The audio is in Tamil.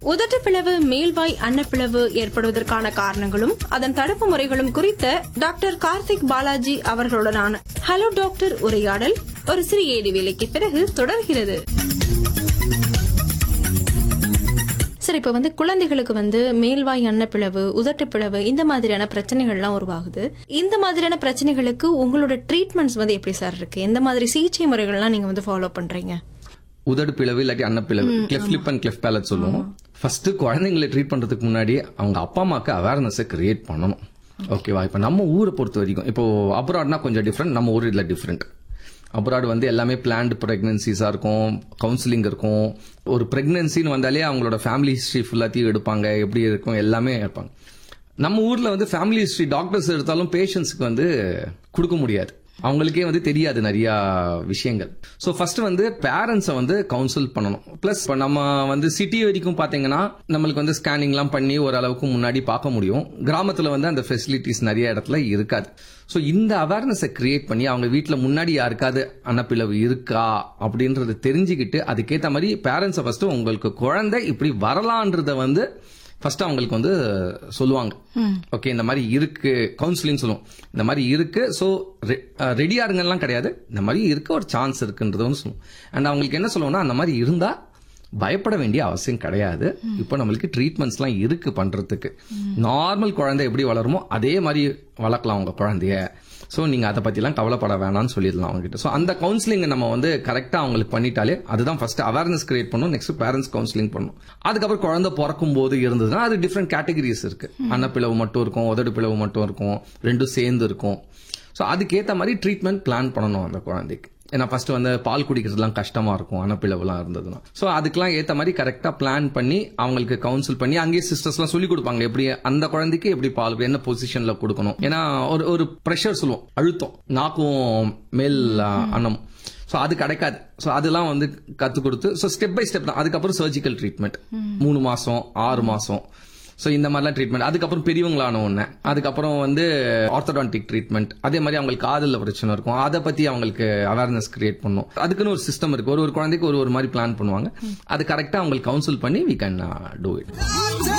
உதட்டு பிளவு மேல்வாய் அன்னப்பிளவு ஏற்படுவதற்கான காரணங்களும் அதன் தடுப்பு முறைகளும் குறித்த டாக்டர் கார்த்திக் பாலாஜி அவர்களுடனான ஹலோ டாக்டர் உரையாடல் ஒரு சிறிய இடைவேளைக்கு பிறகு தொடர்கிறது சரி இப்ப வந்து குழந்தைகளுக்கு வந்து மேல்வாய் அன்னப்பிளவு உதட்டு பிளவு இந்த மாதிரியான பிரச்சனைகள்லாம் உருவாகுது இந்த மாதிரியான பிரச்சனைகளுக்கு உங்களோட ட்ரீட்மெண்ட்ஸ் வந்து எப்படி சார் இருக்கு எந்த மாதிரி சிகிச்சை முறைகள்லாம் நீங்க வந்து ஃபாலோ பண்றீங்க உதடு பிளவு இல்லாட்டி அன்னப்பிளவு cleft lip and cleft palate சொல்லுவோம் ஃபர்ஸ்ட் குழந்தைங்களை ட்ரீட் பண்றதுக்கு முன்னாடி அவங்க அப்பா அம்மாக்கு அவேர்னஸ் கிரியேட் பண்ணணும் ஓகேவா இப்போ நம்ம ஊரை பொறுத்த வரைக்கும் இப்போ அப்ராட்னா கொஞ்சம் டிஃப்ரெண்ட் நம்ம ஊர் இதில் டிஃப்ரெண்ட் அப்ராட் வந்து எல்லாமே பிளான்டு ப்ரெக்னன்சிஸாக இருக்கும் கவுன்சிலிங் இருக்கும் ஒரு ப்ரெக்னன்சின்னு வந்தாலே அவங்களோட ஃபேமிலி ஹிஸ்ட்ரி ஃபுல்லாத்தையும் எடுப்பாங்க எப்படி இருக்கும் எல்லாமே இருப்பாங்க நம்ம ஊர்ல வந்து ஃபேமிலி ஹிஸ்ட்ரி டாக்டர்ஸ் எடுத்தாலும் பேஷண்ட்ஸ்க்கு வந்து கொடுக்க முடியாது அவங்களுக்கே வந்து தெரியாது நிறைய விஷயங்கள் ஸோ ஃபர்ஸ்ட் வந்து பேரண்ட்ஸை வந்து கவுன்சில் பண்ணணும் ப்ளஸ் இப்போ நம்ம வந்து சிட்டி வரைக்கும் பார்த்தீங்கன்னா நம்மளுக்கு வந்து ஸ்கேனிங்லாம் பண்ணி ஓரளவுக்கு முன்னாடி பார்க்க முடியும் கிராமத்தில் வந்து அந்த ஃபெசிலிட்டிஸ் நிறைய இடத்துல இருக்காது ஸோ இந்த அவேர்னஸை கிரியேட் பண்ணி அவங்க வீட்டில் முன்னாடி யாருக்காவது அன்னப்பிளவு இருக்கா அப்படின்றத தெரிஞ்சுக்கிட்டு அதுக்கேற்ற மாதிரி பேரண்ட்ஸை ஃபர்ஸ்ட் உங்களுக்கு குழந்தை இப்படி வரலான்றத வந்து ஃபர்ஸ்ட் அவங்களுக்கு வந்து சொல்லுவாங்க ஓகே இந்த மாதிரி இருக்கு கவுன்சிலிங் சொல்லுவோம் இந்த மாதிரி இருக்கு ஸோ ரெடியா இருங்கலாம் கிடையாது இந்த மாதிரி இருக்க ஒரு சான்ஸ் இருக்குன்றது வந்து சொல்லுவோம் அண்ட் அவங்களுக்கு என்ன சொல்லுவோம்னா அந்த மாதிரி இருந்தா பயப்பட வேண்டிய அவசியம் கிடையாது இப்போ நம்மளுக்கு ட்ரீட்மெண்ட்ஸ்லாம் இருக்கு பண்றதுக்கு நார்மல் குழந்தை எப்படி வளருமோ அதே மாதிரி வளர்க்கலாம் உங்க குழந்தைய ஸோ நீங்கள் அதை பற்றிலாம் கவலைப்பட வேணாம்னு சொல்லிடலாம் அவங்ககிட்ட ஸோ அந்த கவுன்சிலிங் நம்ம வந்து கரெக்டாக அவங்களுக்கு பண்ணிட்டாலே அதுதான் ஃபர்ஸ்ட் அவேர்னஸ் கிரியேட் பண்ணும் நெக்ஸ்ட் பேரண்ட்ஸ் கவுன்சிலிங் பண்ணும் அதுக்கப்புறம் குழந்தை பிறக்கும் போது இருந்ததுன்னா அது டிஃப்ரெண்ட் கேட்டகரிஸ் இருக்கு அன்னப்பிளவு மட்டும் இருக்கும் உதடு பிளவு மட்டும் இருக்கும் ரெண்டும் சேர்ந்து இருக்கும் ஸோ அதுக்கேற்ற மாதிரி ட்ரீட்மெண்ட் பிளான் பண்ணணும் அந்த குழந்தைக்கு ஏன்னா ஃபர்ஸ்ட் வந்து பால் குடிக்கிறதுலாம் கஷ்டமா இருக்கும் அனப்பிளவுலாம் இருந்ததுன்னா ஸோ அதுக்கெல்லாம் ஏற்ற மாதிரி கரெக்டாக பிளான் பண்ணி அவங்களுக்கு கவுன்சில் பண்ணி அங்கேயே சிஸ்டர்ஸ்லாம் சொல்லி கொடுப்பாங்க எப்படி அந்த குழந்தைக்கு எப்படி பால் என்ன பொசிஷன்ல கொடுக்கணும் ஏன்னா ஒரு ஒரு ப்ரெஷர் சொல்லுவோம் அழுத்தம் நாக்கும் மேல் அன்னம் ஸோ அது கிடைக்காது ஸோ அதெல்லாம் வந்து கற்றுக் கொடுத்து ஸோ ஸ்டெப் பை ஸ்டெப் தான் அதுக்கப்புறம் சர்ஜிக்கல் ட்ரீட்மெண்ட் மூணு மாசம் ஆறு மாசம் ஸோ இந்த மாதிரிலாம் ட்ரீட்மெண்ட் அதுக்கப்புறம் பெரியவங்களான ஒன்று அதுக்கப்புறம் வந்து ஆர்த்தடான்டிக் ட்ரீட்மெண்ட் அதே மாதிரி அவங்களுக்கு காதலில் பிரச்சனை இருக்கும் அதை பற்றி அவங்களுக்கு அவேர்னஸ் கிரியேட் பண்ணும் அதுக்குன்னு ஒரு சிஸ்டம் இருக்கு ஒரு ஒரு குழந்தைக்கு ஒரு ஒரு மாதிரி பிளான் பண்ணுவாங்க அது கரெக்டாக அவங்களுக்கு கவுன்சில் பண்ணி வி கேன் டூ இட்